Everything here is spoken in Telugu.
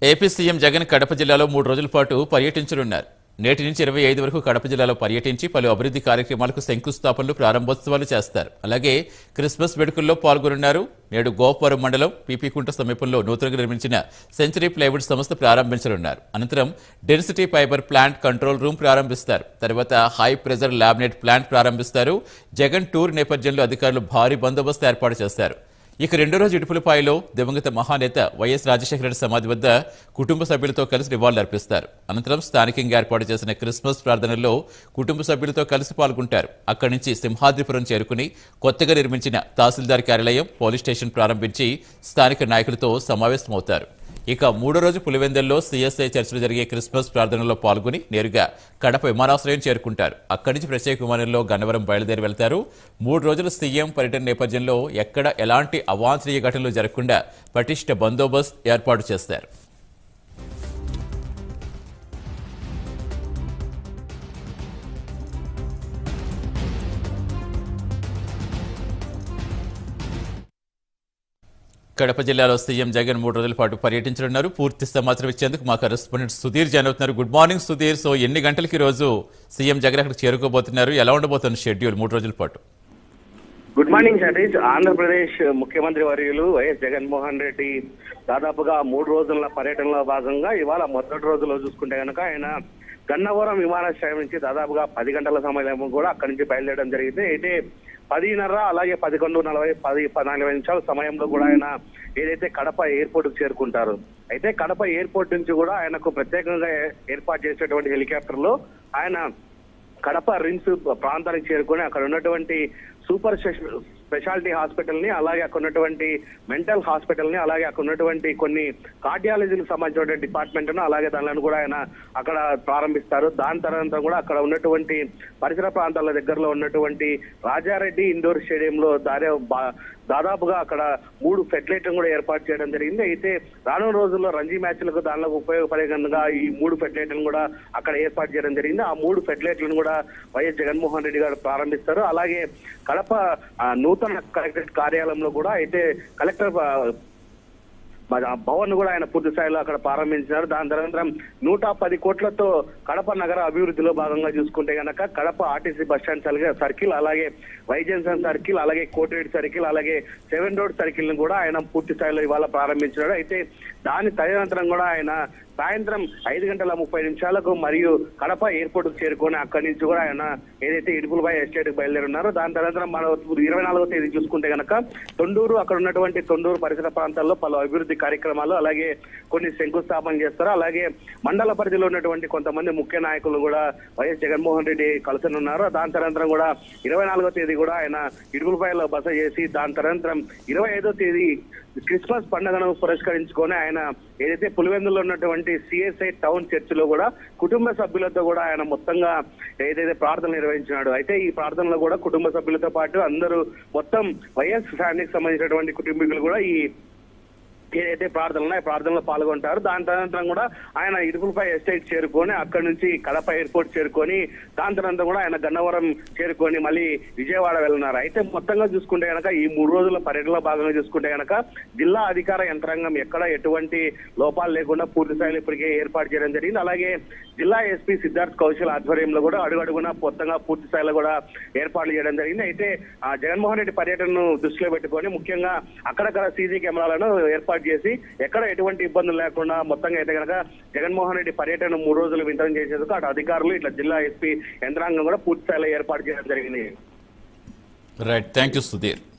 ఏపీ సీఎం జగన్ కడప జిల్లాలో మూడు రోజుల పాటు పర్యటించనున్నారు నేటి నుంచి ఇరవై ఐదు వరకు కడప జిల్లాలో పర్యటించి పలు అభివృద్ధి కార్యక్రమాలకు శంకుస్థాపనలు ప్రారంభోత్సవాలు చేస్తారు అలాగే క్రిస్మస్ వేడుకల్లో పాల్గొనున్నారు నేడు గోపవరం మండలం పీపీకుంట సమీపంలో నూతనంగా నిర్మించిన సెంచరీ ప్లైవుడ్ సంస్థ ప్రారంభించనున్నారు అనంతరం density fibre plant control room ప్రారంభిస్తారు తర్వాత హై ప్రెజర్ ల్యాబినేట్ ప్లాంట్ ప్రారంభిస్తారు జగన్ టూర్ నేపథ్యంలో అధికారులు భారీ బందోబస్తు ఏర్పాటు చేస్తారు ఇక రెండో రోజు ఇడుపులపాయలో దివంగత మహానేత వైఎస్ రాజశేఖర రెడ్డి సమాధి వద్ద కుటుంబ సభ్యులతో కలిసి నివాళులు అర్పిస్తారు అనంతరం స్థానికంగా ఏర్పాటు చేసిన క్రిస్మస్ ప్రార్థనల్లో కుటుంబ సభ్యులతో కలిసి పాల్గొంటారు అక్కడి నుంచి సింహాద్రిపురం చేరుకుని కొత్తగా నిర్మించిన తహసీల్దార్ కార్యాలయం పోలీస్ స్టేషన్ ప్రారంభించి స్థానిక నాయకులతో సమావేశమవుతారు ఇక మూడో రోజు పులివెందల్లో సిఎస్ఐ చర్చలు జరిగే క్రిస్మస్ ప్రార్థనలో పాల్గొని నేరుగా కడప విమానాశ్రయం చేరుకుంటారు అక్కడి నుంచి ప్రత్యేక విమానంలో గన్నవరం బయలుదేరి వెళ్తారు మూడు రోజుల సీఎం పర్యటన నేపథ్యంలో ఎక్కడ ఎలాంటి అవాంఛనీయ ఘటనలు జరగకుండా పటిష్ట బందోబస్తు ఏర్పాటు చేస్తారు కడప జిల్లాలో సీఎం జగన్ మూడు రోజుల పాటు పర్యటించనున్నారు పూర్తి సమాచారం ఇచ్చేందుకు మా కరెస్పాండెంట్ సుధీర్ జాయిన్ అవుతున్నారు గుడ్ మార్నింగ్ సుధీర్ సో ఎన్ని గంటలకి ఈ రోజు సీఎం జగన్ అక్కడికి చేరుకోబోతున్నారు ఎలా ఉండబోతుంది షెడ్యూల్ మూడు రోజుల పాటు గుడ్ మార్నింగ్ సతీష్ ఆంధ్రప్రదేశ్ ముఖ్యమంత్రి వర్యులు వైఎస్ జగన్మోహన్ రెడ్డి దాదాపుగా మూడు రోజుల పర్యటనలో భాగంగా ఇవాళ మొదటి రోజులో చూసుకుంటే కనుక ఆయన గన్నవరం విమానాశ్రయం నుంచి దాదాపుగా పది గంటల సమయం కూడా అక్కడి నుంచి బయలుదేరడం జరిగింది అయితే పదిన్నర అలాగే పదకొండు నలభై పది నలభై నిమిషాల సమయంలో కూడా ఆయన ఏదైతే కడప ఎయిర్పోర్ట్ కు చేరుకుంటారు అయితే కడప ఎయిర్పోర్ట్ నుంచి కూడా ఆయనకు ప్రత్యేకంగా ఏర్పాటు చేసినటువంటి హెలికాప్టర్ లో ఆయన కడప రిమ్స్ ప్రాంతానికి చేరుకొని అక్కడ ఉన్నటువంటి సూపర్ స్పెష- స్పెషాలిటీ హాస్పిటల్ ని అలాగే అక్కడ ఉన్నటువంటి మెంటల్ హాస్పిటల్ ని అలాగే అక్కడ ఉన్నటువంటి కొన్ని కార్డియాలజీకి సంబంధించిన డిపార్ట్మెంట్ ను అలాగే దానిలను కూడా ఆయన అక్కడ ప్రారంభిస్తారు దాని తర్వాత కూడా అక్కడ ఉన్నటువంటి పరిసర ప్రాంతాల దగ్గరలో ఉన్నటువంటి రాజారెడ్డి ఇండోర్ స్టేడియంలో దారే బా- దాదాపుగా అక్కడ మూడు ఫెడ్లైట్లను కూడా ఏర్పాటు చేయడం జరిగింది అయితే రానున్న రోజుల్లో రంజీ మ్యాచ్లకు దానిలో ఉపయోగపడే విధంగా ఈ మూడు ఫెడ్లైట్లను కూడా అక్కడ ఏర్పాటు చేయడం జరిగింది ఆ మూడు ఫెడ్లైట్లను కూడా వైఎస్ జగన్మోహన్ రెడ్డి గారు ప్రారంభిస్తారు అలాగే కడప ఆ, నూతన కలెక్టరేట్ కార్యాలయంలో కూడా అయితే కలెక్టర్ ఆ, మరి ఆ భవన్ కూడా ఆయన పూర్తి స్థాయిలో అక్కడ ప్రారంభించినారు దాని తదనంతరం నూట పది కోట్లతో కడప నగర అభివృద్ధిలో భాగంగా చూసుకుంటే గనక Kadapa RTC bus stand circle- circle అలాగే వైజన్సన్ సర్కిల్ అలాగే కోటిరెడ్డి సర్కిల్ అలాగే సెవెన్ రోడ్ సర్కిల్ ను కూడా ఆయన పూర్తి స్థాయిలో ఇవాళ ప్రారంభించినాడు అయితే దాని తదనంతరం కూడా ఆయన సాయంత్రం ఐదు గంటల ముప్పై నిమిషాలకు మరియు కడప ఎయిర్పోర్ట్ కు చేరుకొని అక్కడి నుంచి కూడా ఆయన ఏదైతే ఇడుపులపై ఎస్టేట్ కు బయలుదేరున్నారో దాని తదనంతరం మన ఇరవై నాలుగో తేదీ చూసుకుంటే గనక తొండూరు అక్కడ ఉన్నటువంటి తొండూరు పరిసర ప్రాంతాల్లో పలు అభివృద్ధి కార్యక్రమాలు అలాగే కొన్ని శంకుస్థాపన చేస్తారు అలాగే మండల పరిధిలో ఉన్నటువంటి కొంతమంది ముఖ్య నాయకులు కూడా వైఎస్ జగన్మోహన్ రెడ్డి కలుసనున్నారు దాని తదనంతరం కూడా ఇరవై నాలుగో తేదీ కూడా ఆయన ఇడుగులపైలో బస చేసి దాని తదనంతరం ఇరవై ఐదో తేదీ క్రిస్మస్ పండుగను పురస్కరించుకొని ఆయన ఏదైతే పులివెందులో ఉన్నటువంటి సిఎస్ఐ టౌన్ చర్చిలో కూడా కుటుంబ సభ్యులతో కూడా ఆయన మొత్తంగా ఏదైతే ప్రార్థనలు నిర్వహించినాడు అయితే ఈ ప్రార్థనలో కూడా కుటుంబ సభ్యులతో పాటు అందరూ మొత్తం వైఎస్ ఫ్యామిలీకి సంబంధించినటువంటి కుటుంబీకులు కూడా ఈ ఏదైతే ప్రార్థనలు ఉన్నాయో ప్రార్థనలో పాల్గొంటారు దాని తదనంతరం కూడా ఆయన ఇరుపులపై ఎస్టేట్ చేరుకొని అక్కడి నుంచి కడప ఎయిర్పోర్ట్ చేరుకొని దాని తదనంతరం కూడా ఆయన గన్నవరం చేరుకొని మళ్ళీ విజయవాడ వెళ్ళున్నారు అయితే మొత్తంగా చూసుకుంటే గనక ఈ మూడు రోజుల పర్యటనలో భాగంగా చూసుకుంటే గనక జిల్లా అధికార యంత్రాంగం ఎక్కడ ఎటువంటి లోపాలు లేకుండా పూర్తి స్థాయిలో ఇప్పటికే ఏర్పాటు చేయడం జరిగింది అలాగే జిల్లా ఎస్పీ సిద్ధార్థ్ కౌశల్ ఆధ్వర్యంలో కూడా అడుగడుగునా మొత్తంగా పూర్తి స్థాయిలో కూడా ఏర్పాట్లు చేయడం జరిగింది అయితే ఆ జగన్మోహన్ రెడ్డి పర్యటనను దృష్టిలో పెట్టుకొని ముఖ్యంగా అక్కడక్కడ సీసీ కెమెరాలను ఏర్పాటు చేసి ఎక్కడ ఎటువంటి ఇబ్బందులు లేకుండా మొత్తంగా అయితే కనుక జగన్మోహన్ రెడ్డి పర్యటన మూడు రోజులు వింతనం చేసేందుకు అటు అధికారులు ఇట్లా జిల్లా ఎస్పీ యంత్రాంగం కూడా పూర్తి స్థాయిలో ఏర్పాటు చేయడం జరిగింది రైట్ థ్యాంక్ యూ సుధీర్